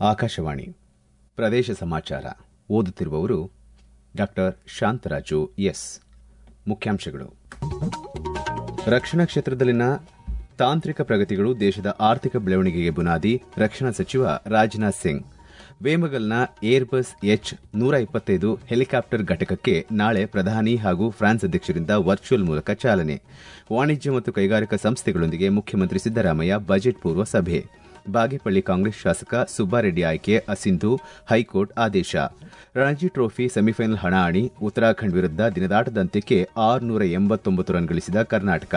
ಆಕಾಶವಾಣಿ ಪ್ರದೇಶ ಸಮಾಚಾರ ಓದುತ್ತಿರುವವರು ಡಾಕ್ಟರ್ ಶಾಂತರಾಜು ಎಸ್ ಮುಖ್ಯಾಂಶಗಳು ರಕ್ಷಣಾ ಕ್ಷೇತ್ರದಲ್ಲಿನ ತಾಂತ್ರಿಕ ಪ್ರಗತಿಗಳು ದೇಶದ ಆರ್ಥಿಕ ಬೆಳವಣಿಗೆಗೆ ಬುನಾದಿ ರಕ್ಷಣಾ ಸಚಿವ ರಾಜನಾಥ್ ಸಿಂಗ್ ವೇಮಗಲ್ನ ಏರ್ಬಸ್ ಎಚ್ ನೂರ ಇಪ್ಪತ್ತೈದು ಹೆಲಿಕಾಪ್ಟರ್ ಘಟಕಕ್ಕೆ ನಾಳೆ ಪ್ರಧಾನಿ ಹಾಗೂ ಫ್ರಾನ್ಸ್ ಅಧ್ಯಕ್ಷರಿಂದ ವರ್ಚುವಲ್ ಮೂಲಕ ಚಾಲನೆ ವಾಣಿಜ್ಯ ಮತ್ತು ಕೈಗಾರಿಕಾ ಸಂಸ್ಥೆಗಳೊಂದಿಗೆ ಮುಖ್ಯಮಂತ್ರಿ ಸಿದ್ದರಾಮಯ್ಯ ಬಜೆಟ್ ಪೂರ್ವ ಸಭೆ ಬಾಗೇಪಳ್ಳಿ ಕಾಂಗ್ರೆಸ್ ಶಾಸಕ ಸುಬ್ಬಾರೆಡ್ಡಿ ಆಯ್ಕೆ ಅಸಿಂಧು ಹೈಕೋರ್ಟ್ ಆದೇಶ ರಣಜಿ ಟ್ರೋಫಿ ಸೆಮಿಫೈನಲ್ ಹಣಾಹಣಿ ಉತ್ತರಾಖಂಡ್ ವಿರುದ್ಧ ದಿನದಾಟದ ಅಂತ್ಯಕ್ಕೆ ಆರುನೂರ ಎಂಬತ್ತೊಂಬತ್ತು ರನ್ ಗಳಿಸಿದ ಕರ್ನಾಟಕ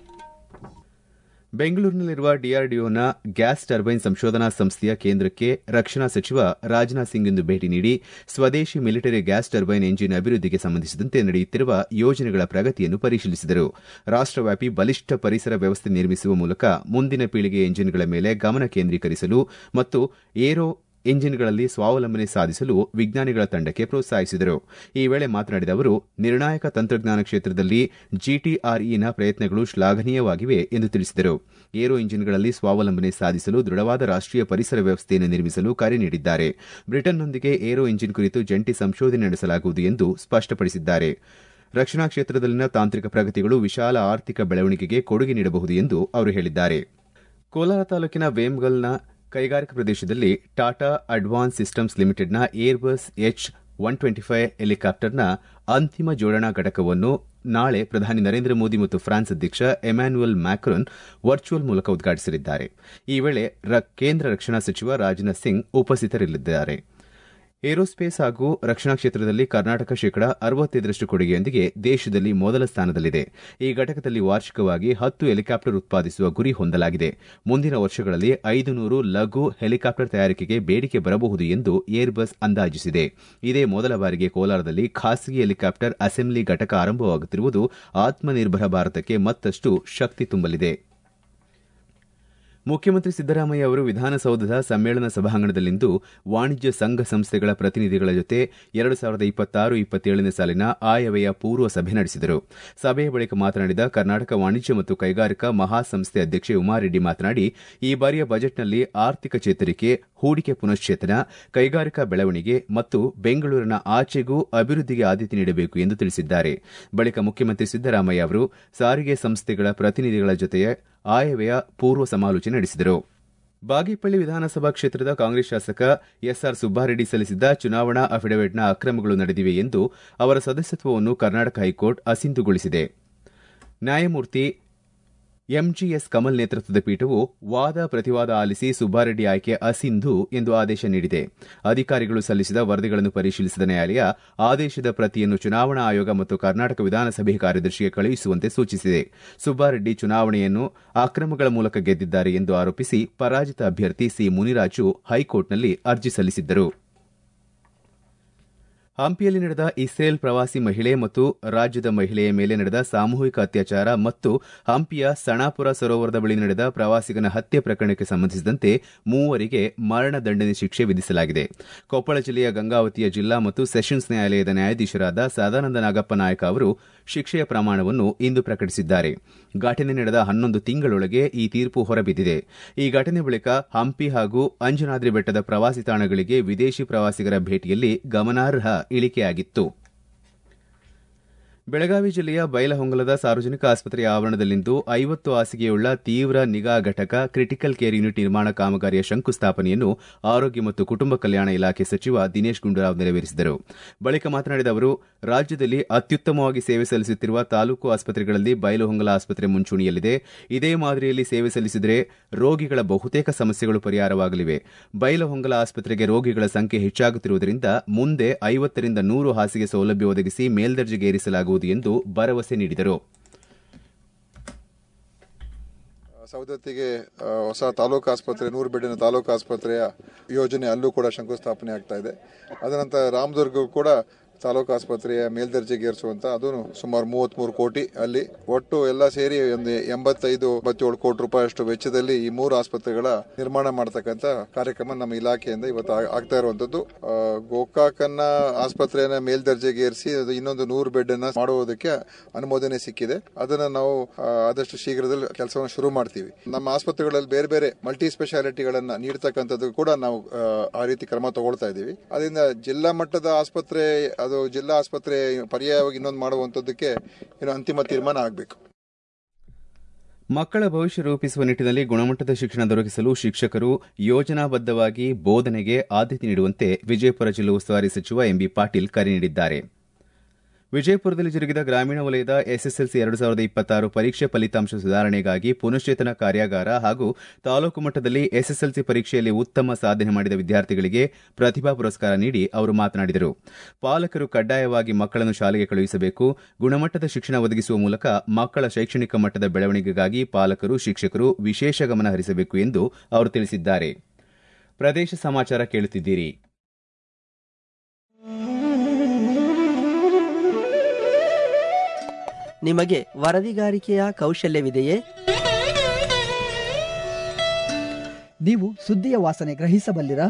ಬೆಂಗಳೂರಿನಲ್ಲಿರುವ ಡಿಆರ್ಡಿಒನ ಗ್ಯಾಸ್ ಟರ್ಬೈನ್ ಸಂಶೋಧನಾ ಸಂಸ್ಥೆಯ ಕೇಂದ್ರಕ್ಕೆ ರಕ್ಷಣಾ ಸಚಿವ ರಾಜನಾಥ್ ಸಿಂಗ್ ಇಂದು ಭೇಟಿ ನೀಡಿ ಸ್ವದೇಶಿ ಮಿಲಿಟರಿ ಗ್ಯಾಸ್ ಟರ್ಬೈನ್ ಎಂಜಿನ್ ಅಭಿವೃದ್ಧಿಗೆ ಸಂಬಂಧಿಸಿದಂತೆ ನಡೆಯುತ್ತಿರುವ ಯೋಜನೆಗಳ ಪ್ರಗತಿಯನ್ನು ಪರಿಶೀಲಿಸಿದರು ರಾಷ್ಟವ್ಯಾಪಿ ಬಲಿಷ್ಠ ಪರಿಸರ ವ್ಯವಸ್ಥೆ ನಿರ್ಮಿಸುವ ಮೂಲಕ ಮುಂದಿನ ಪೀಳಿಗೆಯ ಎಂಜಿನ್ಗಳ ಮೇಲೆ ಗಮನ ಕೇಂದ್ರೀಕರಿಸಲು ಮತ್ತು ಏರೋ ಎಂಜಿನ್ಗಳಲ್ಲಿ ಸ್ವಾವಲಂಬನೆ ಸಾಧಿಸಲು ವಿಜ್ಞಾನಿಗಳ ತಂಡಕ್ಕೆ ಪ್ರೋತ್ಸಾಹಿಸಿದರು ಈ ವೇಳೆ ಮಾತನಾಡಿದ ಅವರು ನಿರ್ಣಾಯಕ ತಂತ್ರಜ್ಞಾನ ಕ್ಷೇತ್ರದಲ್ಲಿ ಜಿಟಿಆರ್ಇನ ಪ್ರಯತ್ನಗಳು ಶ್ಲಾಘನೀಯವಾಗಿವೆ ಎಂದು ತಿಳಿಸಿದರು ಏರೋ ಇಂಜಿನ್ಗಳಲ್ಲಿ ಸ್ವಾವಲಂಬನೆ ಸಾಧಿಸಲು ದೃಢವಾದ ರಾಷ್ಟೀಯ ಪರಿಸರ ವ್ಯವಸ್ಥೆಯನ್ನು ನಿರ್ಮಿಸಲು ಕರೆ ನೀಡಿದ್ದಾರೆ ಬ್ರಿಟನ್ನೊಂದಿಗೆ ಏರೋ ಇಂಜಿನ್ ಕುರಿತು ಜಂಟಿ ಸಂಶೋಧನೆ ನಡೆಸಲಾಗುವುದು ಎಂದು ಸ್ಪಷ್ಟಪಡಿಸಿದ್ದಾರೆ ರಕ್ಷಣಾ ಕ್ಷೇತ್ರದಲ್ಲಿನ ತಾಂತ್ರಿಕ ಪ್ರಗತಿಗಳು ವಿಶಾಲ ಆರ್ಥಿಕ ಬೆಳವಣಿಗೆಗೆ ಕೊಡುಗೆ ನೀಡಬಹುದು ಎಂದು ಅವರು ಹೇಳಿದ್ದಾರೆ ಕೋಲಾರ ತಾಲೂಕಿನ ವೇಮ್ಗಲ್ನ ಕೈಗಾರಿಕಾ ಪ್ರದೇಶದಲ್ಲಿ ಟಾಟಾ ಅಡ್ವಾನ್ಸ್ ಸಿಸ್ಟಮ್ಸ್ ಲಿಮಿಟೆಡ್ನ Airbus H one twenty five ಹೆಲಿಕಾಪ್ಟರ್ನ ಅಂತಿಮ ಜೋಡಣಾ ಘಟಕವನ್ನು ನಾಳೆ ಪ್ರಧಾನಿ ನರೇಂದ್ರ ಮೋದಿ ಮತ್ತು ಫ್ರಾನ್ಸ್ ಅಧ್ಯಕ್ಷ ಎಮ್ಯಾನ್ಯುಯಲ್ ಮ್ಯಾಕ್ರೊನ್ ವರ್ಚುವಲ್ ಮೂಲಕ ಉದ್ಘಾಟಿಸಲಿದ್ದಾರೆ ಈ ವೇಳೆ ಕೇಂದ್ರ ರಕ್ಷಣಾ ಸಚಿವ ರಾಜನಾಥ್ ಸಿಂಗ್ ಉಪಸ್ಥಿತರಿರಲಿದ್ದಾರೆ ಏರೋಸ್ಪೇಸ್ ಹಾಗೂ ರಕ್ಷಣಾ ಕ್ಷೇತ್ರದಲ್ಲಿ ಕರ್ನಾಟಕ ಶೇಕಡ ಅರವತ್ತೈದರಷ್ಟು ಕೊಡುಗೆಯೊಂದಿಗೆ ದೇಶದಲ್ಲಿ ಮೊದಲ ಸ್ಥಾನದಲ್ಲಿದೆ ಈ ಘಟಕದಲ್ಲಿ ವಾರ್ಷಿಕವಾಗಿ ಹತ್ತು ಹೆಲಿಕಾಪ್ಟರ್ ಉತ್ಪಾದಿಸುವ ಗುರಿ ಹೊಂದಲಾಗಿದೆ ಮುಂದಿನ ವರ್ಷಗಳಲ್ಲಿ ಐದು ನೂರು ಲಘು ಹೆಲಿಕಾಪ್ಟರ್ ತಯಾರಿಕೆಗೆ ಬೇಡಿಕೆ ಬರಬಹುದು ಎಂದು ಏರ್ಬಸ್ ಅಂದಾಜಿಸಿದೆ ಇದೇ ಮೊದಲ ಬಾರಿಗೆ ಕೋಲಾರದಲ್ಲಿ ಖಾಸಗಿ ಹೆಲಿಕಾಪ್ಟರ್ ಅಸೆಂಬ್ಲಿ ಘಟಕ ಆರಂಭವಾಗುತ್ತಿರುವುದು ಆತ್ಮನಿರ್ಭರ ಭಾರತಕ್ಕೆ ಮತ್ತಷ್ಟು ಶಕ್ತಿ ತುಂಬಲಿದೆ ಮುಖ್ಯಮಂತ್ರಿ ಸಿದ್ದರಾಮಯ್ಯ ಅವರು ವಿಧಾನಸೌಧದ ಸಮ್ಮೇಳನ ಸಭಾಂಗಣದಲ್ಲಿಂದು ವಾಣಿಜ್ಯ ಸಂಘ ಸಂಸ್ಥೆಗಳ ಪ್ರತಿನಿಧಿಗಳ ಜೊತೆ ಎರಡು ಸಾವಿರದ ಇಪ್ಪತ್ತಾರು ಇಪ್ಪತ್ತೇಳನೇ ಸಾಲಿನ ಆಯವ್ಯಯ ಪೂರ್ವ ಸಭೆ ನಡೆಸಿದರು ಸಭೆಯ ಬಳಿಕ ಮಾತನಾಡಿದ ಕರ್ನಾಟಕ ವಾಣಿಜ್ಯ ಮತ್ತು ಕೈಗಾರಿಕಾ ಮಹಾಸಂಸ್ಥೆ ಅಧ್ಯಕ್ಷೆ ಉಮಾರೆಡ್ಡಿ ಮಾತನಾಡಿ ಈ ಬಾರಿಯ ಬಜೆಟ್ನಲ್ಲಿ ಆರ್ಥಿಕ ಚೇತರಿಕೆ ಹೂಡಿಕೆ ಪುನಶ್ಚೇತನ ಕೈಗಾರಿಕಾ ಬೆಳವಣಿಗೆ ಮತ್ತು ಬೆಂಗಳೂರಿನ ಆಚೆಗೂ ಅಭಿವೃದ್ಧಿಗೆ ಆದ್ಯತೆ ನೀಡಬೇಕು ಎಂದು ತಿಳಿಸಿದ್ದಾರೆ ಬಳಿಕ ಮುಖ್ಯಮಂತ್ರಿ ಸಿದ್ದರಾಮಯ್ಯ ಅವರು ಸಾರಿಗೆ ಸಂಸ್ಥೆಗಳ ಪ್ರತಿನಿಧಿಗಳ ಜೊತೆ ಆಯವ್ಯಯ ಪೂರ್ವ ಸಮಾಲೋಚನೆ ನಡೆಸಿದರು ಬಾಗೇಪಳ್ಳಿ ವಿಧಾನಸಭಾ ಕ್ಷೇತ್ರದ ಕಾಂಗ್ರೆಸ್ ಶಾಸಕ ಎಸ್ಆರ್ ಸುಬ್ಬಾರೆಡ್ಡಿ ಸಲ್ಲಿಸಿದ್ದ ಚುನಾವಣಾ ಅಫಿಡವಿಟ್ನ ಅಕ್ರಮಗಳು ನಡೆದಿವೆ ಎಂದು ಅವರ ಸದಸ್ಯತ್ವವನ್ನು ಕರ್ನಾಟಕ ಹೈಕೋರ್ಟ್ ಅಸಿಂಧುಗೊಳಿಸಿದೆ ನ್ಯಾಯಮೂರ್ತಿ ಎಂಜಿಎಸ್ ಕಮಲ್ ನೇತೃತ್ವದ ಪೀಠವು ವಾದ ಪ್ರತಿವಾದ ಆಲಿಸಿ ಸುಬ್ಬಾರೆಡ್ಡಿ ಆಯ್ಕೆ ಅಸಿಂಧು ಎಂದು ಆದೇಶ ನೀಡಿದೆ ಅಧಿಕಾರಿಗಳು ಸಲ್ಲಿಸಿದ ವರದಿಗಳನ್ನು ಪರಿಶೀಲಿಸಿದ ನ್ಯಾಯಾಲಯ ಆದೇಶದ ಪ್ರತಿಯನ್ನು ಚುನಾವಣಾ ಆಯೋಗ ಮತ್ತು ಕರ್ನಾಟಕ ವಿಧಾನಸಭೆ ಕಾರ್ಯದರ್ಶಿಗೆ ಕಳುಹಿಸುವಂತೆ ಸೂಚಿಸಿದೆ ಸುಬ್ಬಾರೆಡ್ಡಿ ಚುನಾವಣೆಯನ್ನು ಅಕ್ರಮಗಳ ಮೂಲಕ ಗೆದ್ದಿದ್ದಾರೆ ಎಂದು ಆರೋಪಿಸಿ ಪರಾಜಿತ ಅಭ್ಯರ್ಥಿ ಸಿ ಮುನಿರಾಜು ಹೈಕೋರ್ಟ್ನಲ್ಲಿ ಅರ್ಜಿ ಸಲ್ಲಿಸಿದ್ದರು ಹಂಪಿಯಲ್ಲಿ ನಡೆದ ಇಸ್ರೇಲ್ ಪ್ರವಾಸಿ ಮಹಿಳೆ ಮತ್ತು ರಾಜ್ಯದ ಮಹಿಳೆಯ ಮೇಲೆ ನಡೆದ ಸಾಮೂಹಿಕ ಅತ್ಯಾಚಾರ ಮತ್ತು ಹಂಪಿಯ ಸಣಾಪುರ ಸರೋವರದ ಬಳಿ ನಡೆದ ಪ್ರವಾಸಿಗನ ಹತ್ಯೆ ಪ್ರಕರಣಕ್ಕೆ ಸಂಬಂಧಿಸಿದಂತೆ ಮೂವರಿಗೆ ಮರಣದಂಡನೆ ಶಿಕ್ಷೆ ವಿಧಿಸಲಾಗಿದೆ ಕೊಪ್ಪಳ ಜಿಲ್ಲೆಯ ಗಂಗಾವತಿಯ ಜಿಲ್ಲಾ ಮತ್ತು ಸೆಷನ್ಸ್ ನ್ಯಾಯಾಲಯದ ನ್ಯಾಯಾಧೀಶರಾದ ಸದಾನಂದ ನಾಗಪ್ಪ ನಾಯಕ ಅವರು ಶಿಕ್ಷೆಯ ಪ್ರಮಾಣವನ್ನು ಇಂದು ಪ್ರಕಟಿಸಿದ್ದಾರೆ ಘಟನೆ ನಡೆದ ಹನ್ನೊಂದು ತಿಂಗಳೊಳಗೆ ಈ ತೀರ್ಪು ಹೊರಬಿದ್ದಿದೆ ಈ ಘಟನೆ ಬಳಿಕ ಹಂಪಿ ಹಾಗೂ ಅಂಜನಾದ್ರಿ ಬೆಟ್ಟದ ಪ್ರವಾಸಿ ತಾಣಗಳಿಗೆ ವಿದೇಶಿ ಪ್ರವಾಸಿಗರ ಭೇಟಿಯಲ್ಲಿ ಗಮನಾರ್ಹ ಇಳಿಕೆಯಾಗಿತ್ತು ಬೆಳಗಾವಿ ಜಿಲ್ಲೆಯ ಬೈಲಹೊಂಗಲದ ಸಾರ್ವಜನಿಕ ಆಸ್ಪತ್ರೆಯ ಆವರಣದಲ್ಲಿಂದು ಐವತ್ತು ಹಾಸಿಗೆಯುಳ್ಳ ತೀವ್ರ ನಿಗಾ ಘಟಕ ಕ್ರಿಟಿಕಲ್ ಕೇರ್ ಯೂನಿಟ್ ನಿರ್ಮಾಣ ಕಾಮಗಾರಿಯ ಶಂಕುಸ್ಥಾಪನೆಯನ್ನು ಆರೋಗ್ಯ ಮತ್ತು ಕುಟುಂಬ ಕಲ್ಯಾಣ ಇಲಾಖೆ ಸಚಿವ ದಿನೇಶ್ ಗುಂಡೂರಾವ್ ನೆರವೇರಿಸಿದರು ಬಳಿಕ ಮಾತನಾಡಿದ ಅವರು ರಾಜ್ಯದಲ್ಲಿ ಅತ್ಯುತ್ತಮವಾಗಿ ಸೇವೆ ಸಲ್ಲಿಸುತ್ತಿರುವ ತಾಲೂಕು ಆಸ್ಪತ್ರೆಗಳಲ್ಲಿ ಬೈಲಹೊಂಗಲ ಆಸ್ಪತ್ರೆ ಮುಂಚೂಣಿಯಲ್ಲಿದೆ ಇದೇ ಮಾದರಿಯಲ್ಲಿ ಸೇವೆ ಸಲ್ಲಿಸಿದರೆ ರೋಗಿಗಳ ಬಹುತೇಕ ಸಮಸ್ಯೆಗಳು ಪರಿಹಾರವಾಗಲಿವೆ ಬೈಲಹೊಂಗಲ ಆಸ್ಪತ್ರೆಗೆ ರೋಗಿಗಳ ಸಂಖ್ಯೆ ಹೆಚ್ಚಾಗುತ್ತಿರುವುದರಿಂದ ಮುಂದೆ ಐವತ್ತರಿಂದ ನೂರು ಹಾಸಿಗೆ ಸೌಲಭ್ಯ ಒದಗಿಸಿ ಮೇಲ್ದರ್ಜೆಗೇರಿಸಲಾಗುವುದು ಎಂದು ಭರವಸೆ ನೀಡಿದರು ಸವದತ್ತಿಗೆ ಹೊಸ ತಾಲೂಕು ಆಸ್ಪತ್ರೆ ನೂರು ಬೆಡ್ಡಿನ ತಾಲೂಕು ಆಸ್ಪತ್ರೆಯ ಯೋಜನೆ ಅಲ್ಲೂ ಕೂಡ ಶಂಕುಸ್ಥಾಪನೆ ಆಗ್ತಾ ಇದೆ ಅದನಂತರ ರಾಮದುರ್ಗ ಕೂಡ ತಾಲೂಕು ಆಸ್ಪತ್ರೆಯ ಮೇಲ್ದರ್ಜೆಗೇರಿಸುವಂತ ಅದು ಸುಮಾರು ಮೂವತ್ಮೂರು ಕೋಟಿ ಅಲ್ಲಿ ಒಟ್ಟು ಎಲ್ಲ ಸೇರಿ ಒಂದು ಎಂಬತ್ತೈದು ಎಂಬತ್ತೇಳು ಕೋಟಿ ರೂಪಾಯಿ ಅಷ್ಟು ವೆಚ್ಚದಲ್ಲಿ ಈ ಮೂರು ಆಸ್ಪತ್ರೆಗಳ ನಿರ್ಮಾಣ ಮಾಡತಕ್ಕಂತ ಕಾರ್ಯಕ್ರಮ ನಮ್ಮ ಇಲಾಖೆಯಿಂದ ಇವತ್ತು ಆ- ಆಗ್ತಾ ಇರುವಂತದ್ದು ಆ, ಗೋಕಾಕನ್ನ ಆಸ್ಪತ್ರೆಯನ್ನ ಮೇಲ್ದರ್ಜೆಗೇರಿಸಿ ಅದು ಇನ್ನೊಂದು ನೂರು ಬೆಡ್ ಅನ್ನ ಮಾಡುವುದಕ್ಕೆ ಅನುಮೋದನೆ ಸಿಕ್ಕಿದೆ ಅದನ್ನ ನಾವು ಆ, ಆದಷ್ಟು ಶೀಘ್ರದಲ್ಲಿ ಕೆಲಸವನ್ನು ಶುರು ಮಾಡ್ತೀವಿ ನಮ್ಮ ಆಸ್ಪತ್ರೆಗಳಲ್ಲಿ ಬೇರೆ ಬೇರೆ ಮಲ್ಟಿ ಸ್ಪೆಷಾಲಿಟಿಗಳನ್ನ ನೀಡತಕ್ಕಂಥದ್ದು ಕೂಡ ನಾವು ಆ, ಆ ರೀತಿ ಕ್ರಮ ತಗೊಳ್ತಾ ಇದ್ದೀವಿ ಅದರಿಂದ ಜಿಲ್ಲಾ ಮಟ್ಟದ ಆಸ್ಪತ್ರೆ ಅದು ಜಿಲ್ಲಾ ಆಸ್ಪತ್ರೆ ಪರ್ಯಾಯವಾಗಿ ಇನ್ನೊಂದು ಮಾಡುವಂತದ್ದಕ್ಕೆ ಏನು ಅಂತಿಮ ತೀರ್ಮಾನ ಆಗಬೇಕು ಮಕ್ಕಳ ಭವಿಷ್ಯ ರೂಪಿಸುವ ನಿಟ್ಟಿನಲ್ಲಿ ಗುಣಮಟ್ಟದ ಶಿಕ್ಷಣ ದೊರಕಿಸಲು ಶಿಕ್ಷಕರು ಯೋಜನಾಬದ್ದವಾಗಿ ಬೋಧನೆಗೆ ಆದ್ಯತೆ ನೀಡುವಂತೆ ವಿಜಯಪುರ ಜಿಲ್ಲಾ ಉಸ್ತುವಾರಿ ಸಚಿವ ಎಂಬಿ ಪಾಟೀಲ್ ಕರೆ ನೀಡಿದ್ದಾರೆ ವಿಜಯಪುರದಲ್ಲಿ ಜರುಗಿದ ಗ್ರಾಮೀಣ ವಲಯದ ಎಸ್ಎಸ್ಎಲ್ಸಿ ಎರಡು ಸಾವಿರದ ಇಪ್ಪತ್ತಾರು ಪರೀಕ್ಷೆ ಫಲಿತಾಂಶ ಸುಧಾರಣೆಗಾಗಿ ಪುನಶ್ಚೇತನ ಕಾರ್ಯಾಗಾರ ಹಾಗೂ ತಾಲೂಕು ಮಟ್ಟದಲ್ಲಿ ಎಸ್ಎಸ್ಎಲ್ಸಿ ಪರೀಕ್ಷೆಯಲ್ಲಿ ಉತ್ತಮ ಸಾಧನೆ ಮಾಡಿದ ವಿದ್ಯಾರ್ಥಿಗಳಿಗೆ ಪ್ರತಿಭಾ ಪುರಸ್ಕಾರ ನೀಡಿ ಅವರು ಮಾತನಾಡಿದರು ಪಾಲಕರು ಕಡ್ಡಾಯವಾಗಿ ಮಕ್ಕಳನ್ನು ಶಾಲೆಗೆ ಕಳುಹಿಸಬೇಕು ಗುಣಮಟ್ಟದ ಶಿಕ್ಷಣ ಒದಗಿಸುವ ಮೂಲಕ ಮಕ್ಕಳ ಶೈಕ್ಷಣಿಕ ಮಟ್ಟದ ಬೆಳವಣಿಗೆಗಾಗಿ ಪಾಲಕರು ಶಿಕ್ಷಕರು ವಿಶೇಷ ಗಮನ ಹರಿಸಬೇಕು ಎಂದು ಅವರು ತಿಳಿಸಿದ್ದಾರೆ ಪ್ರದೇಶ ಸಮಾಚಾರ ಕೇಳುತ್ತಿದ್ದೀರಿ ನಿಮಗೆ ವರದಿಗಾರಿಕೆಯ ಕೌಶಲ್ಯವಿದೆಯೇ ನೀವು ಸುದ್ದಿಯ ವಾಸನೆ ಗ್ರಹಿಸಬಲ್ಲಿರಾ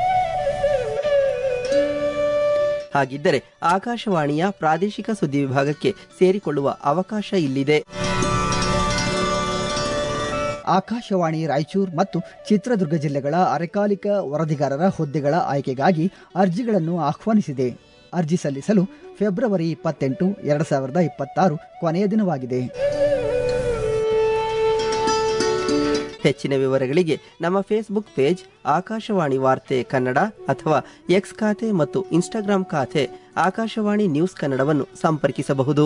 ಹಾಗಿದ್ದರೆ ಆಕಾಶವಾಣಿಯ ಪ್ರಾದೇಶಿಕ ಸುದ್ದಿ ವಿಭಾಗಕ್ಕೆ ಸೇರಿಕೊಳ್ಳುವ ಅವಕಾಶ ಇಲ್ಲಿದೆ ಆಕಾಶವಾಣಿ ರಾಯಚೂರು ಮತ್ತು ಚಿತ್ರದುರ್ಗ ಜಿಲ್ಲೆಗಳ ಅರೆಕಾಲಿಕ ವರದಿಗಾರರ ಹುದ್ದೆಗಳ ಆಯ್ಕೆಗಾಗಿ ಅರ್ಜಿಗಳನ್ನು ಆಹ್ವಾನಿಸಿದೆ ಅರ್ಜಿ ಸಲ್ಲಿಸಲು ಫೆಬ್ರವರಿ ಇಪ್ಪತ್ತೆಂಟು ಎರಡು ಸಾವಿರದ ಇಪ್ಪತ್ತಾರು ಕೊನೆಯ ದಿನವಾಗಿದೆ ಹೆಚ್ಚಿನ ವಿವರಗಳಿಗೆ ನಮ್ಮ ಫೇಸ್ಬುಕ್ ಪೇಜ್ ಆಕಾಶವಾಣಿ ವಾರ್ತೆ ಕನ್ನಡ ಅಥವಾ ಎಕ್ಸ್ ಖಾತೆ ಮತ್ತು ಇನ್ಸ್ಟಾಗ್ರಾಂ ಖಾತೆ ಆಕಾಶವಾಣಿ ನ್ಯೂಸ್ ಕನ್ನಡವನ್ನು ಸಂಪರ್ಕಿಸಬಹುದು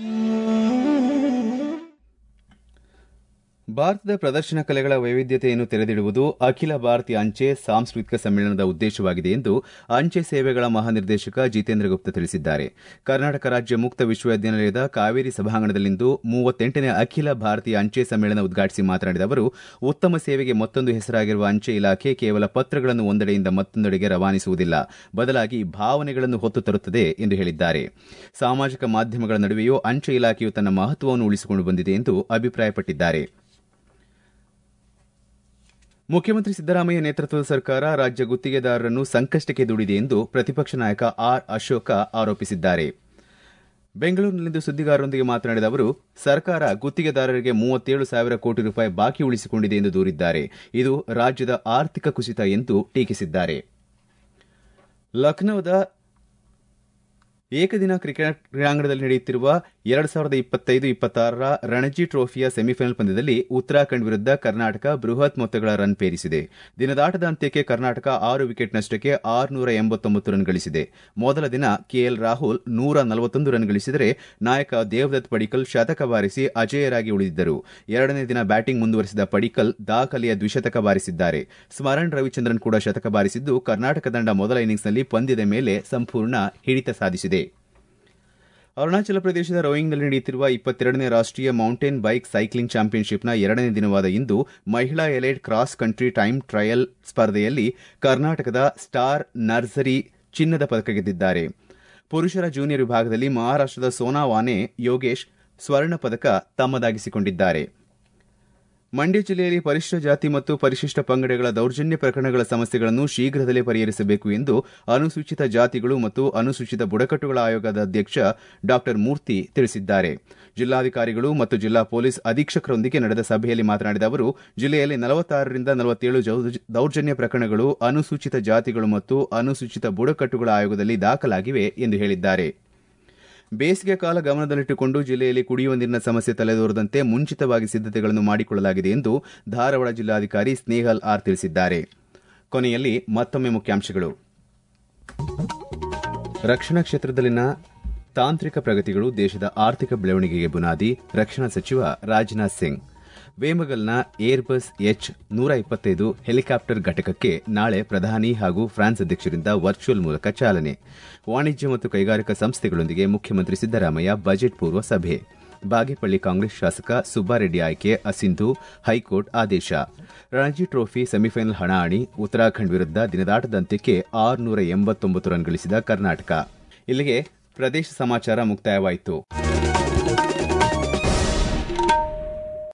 ಭಾರತದ ಪ್ರದರ್ಶನ ಕಲೆಗಳ ವೈವಿಧ್ಯತೆಯನ್ನು ತೆರೆದಿಡುವುದು ಅಖಿಲ ಭಾರತೀಯ ಅಂಚೆ ಸಾಂಸ್ಕೃತಿಕ ಸಮ್ಮೇಳನದ ಉದ್ದೇಶವಾಗಿದೆ ಎಂದು ಅಂಚೆ ಸೇವೆಗಳ ಮಹಾನಿರ್ದೇಶಕ ಜಿತೇಂದ್ರ ಗುಪ್ತಾ ತಿಳಿಸಿದ್ದಾರೆ ಕರ್ನಾಟಕ ರಾಜ್ಯ ಮುಕ್ತ ವಿಶ್ವವಿದ್ಯಾನಿಲಯದ ಕಾವೇರಿ ಸಭಾಂಗಣದಲ್ಲಿಂದು ಮೂವತ್ತೆಂಟನೇ ಅಖಿಲ ಭಾರತೀಯ ಅಂಚೆ ಸಮ್ಮೇಳನ ಉದ್ಘಾಟಿಸಿ ಮಾತನಾಡಿದ ಅವರು ಉತ್ತಮ ಸೇವೆಗೆ ಮತ್ತೊಂದು ಹೆಸರಾಗಿರುವ ಅಂಚೆ ಇಲಾಖೆ ಕೇವಲ ಪತ್ರಗಳನ್ನು ಒಂದೆಡೆಯಿಂದ ಮತ್ತೊಂದೆಡೆಗೆ ರವಾನಿಸುವುದಿಲ್ಲ ಬದಲಾಗಿ ಭಾವನೆಗಳನ್ನು ಹೊತ್ತು ತರುತ್ತದೆ ಎಂದು ಹೇಳಿದ್ದಾರೆ ಸಾಮಾಜಿಕ ಮಾಧ್ಯಮಗಳ ನಡುವೆಯೂ ಅಂಚೆ ಇಲಾಖೆಯು ತನ್ನ ಮಹತ್ವವನ್ನು ಉಳಿಸಿಕೊಂಡು ಬಂದಿದೆ ಎಂದು ಅಭಿಪ್ರಾಯಪಟ್ಟಿದ್ದಾರೆ ಮುಖ್ಯಮಂತ್ರಿ ಸಿದ್ದರಾಮಯ್ಯ ನೇತೃತ್ವದ ಸರ್ಕಾರ ರಾಜ್ಯ ಗುತ್ತಿಗೆದಾರರನ್ನು ಸಂಕಷ್ಟಕ್ಕೆ ದೂಡಿದೆ ಎಂದು ಪ್ರತಿಪಕ್ಷ ನಾಯಕ ಆರ್ ಅಶೋಕ ಆರೋಪಿಸಿದ್ದಾರೆ ಬೆಂಗಳೂರಿನಲ್ಲಿಂದು ಸುದ್ದಿಗಾರರೊಂದಿಗೆ ಮಾತನಾಡಿದ ಅವರು ಸರ್ಕಾರ ಗುತ್ತಿಗೆದಾರರಿಗೆ ಮೂವತ್ತೇಳು ಸಾವಿರ ಕೋಟಿ ರೂಪಾಯಿ ಬಾಕಿ ಉಳಿಸಿಕೊಂಡಿದೆ ಎಂದು ದೂರಿದ್ದಾರೆ ಇದು ರಾಜ್ಯದ ಆರ್ಥಿಕ ಕುಸಿತ ಎಂದು ಟೀಕಿಸಿದ್ದಾರೆ ಲಖನೌದ ಏಕದಿನ ಕ್ರಿಕೆಟ್ ಕ್ರೀಡಾಂಗಣದಲ್ಲಿ ನಡೆಯುತ್ತಿರುವ ಎರಡು ಸಾವಿರದ ಇಪ್ಪತ್ತೈದು ಇಪ್ಪತ್ತಾರರ ರಣಜಿ ಟ್ರೋಫಿಯ ಸೆಮಿಫೈನಲ್ ಪಂದ್ಯದಲ್ಲಿ ಉತ್ತರಾಖಂಡ್ ವಿರುದ್ಧ ಕರ್ನಾಟಕ ಬೃಹತ್ ಮೊತ್ತಗಳ ರನ್ ಪೇರಿಸಿದೆ ದಿನದಾಟದ ಅಂತ್ಯಕ್ಕೆ ಕರ್ನಾಟಕ ಆರು ವಿಕೆಟ್ ನಷ್ಟಕ್ಕೆ ಆರುನೂರ ಎಂಬತ್ತೊಂಬತ್ತು ರನ್ ಗಳಿಸಿದೆ ಮೊದಲ ದಿನ ಕೆಎಲ್ ರಾಹುಲ್ ನೂರ ನಲವತ್ತೊಂದು ರನ್ ಗಳಿಸಿದರೆ ನಾಯಕ ದೇವದತ್ ಪಡಿಕಲ್ ಶತಕ ಬಾರಿಸಿ ಅಜೇಯರಾಗಿ ಉಳಿದಿದ್ದರು ಎರಡನೇ ದಿನ ಬ್ಯಾಟಿಂಗ್ ಮುಂದುವರೆಸಿದ ಪಡಿಕಲ್ ದಾಖಲೆಯ ದ್ವಿಶತಕ ಬಾರಿಸಿದ್ದಾರೆ ಸ್ಮರಣ್ ರವಿಚಂದ್ರನ್ ಕೂಡ ಶತಕ ಬಾರಿಸಿದ್ದು ಕರ್ನಾಟಕ ತಂಡ ಮೊದಲ ಇನ್ನಿಂಗ್ಸ್ನಲ್ಲಿ ಪಂದ್ಯದ ಮೇಲೆ ಸಂಪೂರ್ಣ ಹಿಡಿತ ಸಾಧಿಸಿದೆ ಅರುಣಾಚಲ ಪ್ರದೇಶದ ರೋಯಿಂಗ್ನಲ್ಲಿ ನಡೆಯುತ್ತಿರುವ ಇಪ್ಪತ್ತೆರಡನೇ ರಾಷ್ಟೀಯ ಮೌಂಟೇನ್ ಬೈಕ್ ಸೈಕ್ಲಿಂಗ್ ಚಾಂಪಿಯನ್ಶಿಪ್ನ ಎರಡನೇ ದಿನವಾದ ಇಂದು ಮಹಿಳಾ elite cross country time trial ಸ್ಪರ್ಧೆಯಲ್ಲಿ ಕರ್ನಾಟಕದ ಸ್ಟಾರ್ ನರ್ಸರಿ ಚಿನ್ನದ ಪದಕ ಗೆದ್ದಿದ್ದಾರೆ ಪುರುಷರ ಜೂನಿಯರ್ ವಿಭಾಗದಲ್ಲಿ ಮಹಾರಾಷ್ಟದ ಸೋನಾ ವಾನೆ ಯೋಗೇಶ್ ಸ್ವರ್ಣ ಪದಕ ತಮ್ಮದಾಗಿಸಿಕೊಂಡಿದ್ದಾರೆ ಮಂಡ್ಯ ಜಿಲ್ಲೆಯಲ್ಲಿ ಪರಿಶಿಷ್ಟ ಜಾತಿ ಮತ್ತು ಪರಿಶಿಷ್ಟ ಪಂಗಡಗಳ ದೌರ್ಜನ್ಯ ಪ್ರಕರಣಗಳ ಸಮಸ್ಯೆಗಳನ್ನು ಶೀಘ್ರದಲ್ಲೇ ಪರಿಹರಿಸಬೇಕು ಎಂದು ಅನುಸೂಚಿತ ಜಾತಿಗಳು ಮತ್ತು ಅನುಸೂಚಿತ ಬುಡಕಟ್ಟುಗಳ ಆಯೋಗದ ಅಧ್ಯಕ್ಷ ಡಾ ಮೂರ್ತಿ ತಿಳಿಸಿದ್ದಾರೆ ಜಿಲ್ಲಾಧಿಕಾರಿಗಳು ಮತ್ತು ಜಿಲ್ಲಾ ಪೊಲೀಸ್ ಅಧೀಕ್ಷಕರೊಂದಿಗೆ ನಡೆದ ಸಭೆಯಲ್ಲಿ ಮಾತನಾಡಿದ ಅವರು ಜಿಲ್ಲೆಯಲ್ಲಿ ನಲವತ್ತಾರರಿಂದ ನಲವತ್ತೇಳು ದೌರ್ಜನ್ಯ ಪ್ರಕರಣಗಳು ಅನುಸೂಚಿತ ಜಾತಿಗಳು ಮತ್ತು ಅನುಸೂಚಿತ ಬುಡಕಟ್ಟುಗಳ ಆಯೋಗದಲ್ಲಿ ದಾಖಲಾಗಿವೆ ಎಂದು ಹೇಳಿದ್ದಾರೆ ಬೇಸಿಗೆ ಕಾಲ ಗಮನದಲ್ಲಿಟ್ಟುಕೊಂಡು ಜಿಲ್ಲೆಯಲ್ಲಿ ಕುಡಿಯುವ ನೀರಿನ ಸಮಸ್ಯೆ ತಲೆದೋರದಂತೆ ಮುಂಚಿತವಾಗಿ ಸಿದ್ದತೆಗಳನ್ನು ಮಾಡಿಕೊಳ್ಳಲಾಗಿದೆ ಎಂದು ಧಾರವಾಡ ಜಿಲ್ಲಾಧಿಕಾರಿ ಸ್ನೇಹಲ್ ಆರ್ ತಿಳಿಸಿದ್ದಾರೆ ಕೊನೆಯಲ್ಲಿ ಮತ್ತೊಮ್ಮೆ ಮುಖ್ಯಾಂಶಗಳು ರಕ್ಷಣಾ ಕ್ಷೇತ್ರದಲ್ಲಿನ ತಾಂತ್ರಿಕ ಪ್ರಗತಿಗಳು ದೇಶದ ಆರ್ಥಿಕ ಬೆಳವಣಿಗೆಗೆ ಬುನಾದಿ ರಕ್ಷಣಾ ಸಚಿವ ರಾಜನಾಥ್ ಸಿಂಗ್ ವೇಮಗಲ್ನ ಏರ್ಬಸ್ ಎಚ್ ನೂರ ಇಪ್ಪತ್ತೈದು ಹೆಲಿಕಾಪ್ಟರ್ ಘಟಕಕ್ಕೆ ನಾಳೆ ಪ್ರಧಾನಿ ಹಾಗೂ ಫ್ರಾನ್ಸ್ ಅಧ್ಯಕ್ಷರಿಂದ ವರ್ಚುವಲ್ ಮೂಲಕ ಚಾಲನೆ ವಾಣಿಜ್ಯ ಮತ್ತು ಕೈಗಾರಿಕಾ ಸಂಸ್ಥೆಗಳೊಂದಿಗೆ ಮುಖ್ಯಮಂತ್ರಿ ಸಿದ್ದರಾಮಯ್ಯ ಬಜೆಟ್ ಪೂರ್ವ ಸಭೆ ಬಾಗೇಪಳ್ಳಿ ಕಾಂಗ್ರೆಸ್ ಶಾಸಕ ಸುಬ್ಬಾರೆಡ್ಡಿ ಆಯ್ಕೆ ಅಸಿಂಧು ಹೈಕೋರ್ಟ್ ಆದೇಶ ರಣಜಿ ಟ್ರೋಫಿ ಸೆಮಿಫೈನಲ್ ಹಣಾಹಣಿ ಉತ್ತರಾಖಂಡ್ ವಿರುದ್ಧ ದಿನದಾಟದ ಅಂತ್ಯಕ್ಕೆ ಆರುನೂರ ಎಂಬತ್ತೊಂಬತ್ತು ರನ್ ಗಳಿಸಿದ ಕರ್ನಾಟಕ ಇಲ್ಲಿಗೆ ಪ್ರದೇಶ ಸಮಾಚಾರ ಮುಕ್ತಾಯವಾಯಿತು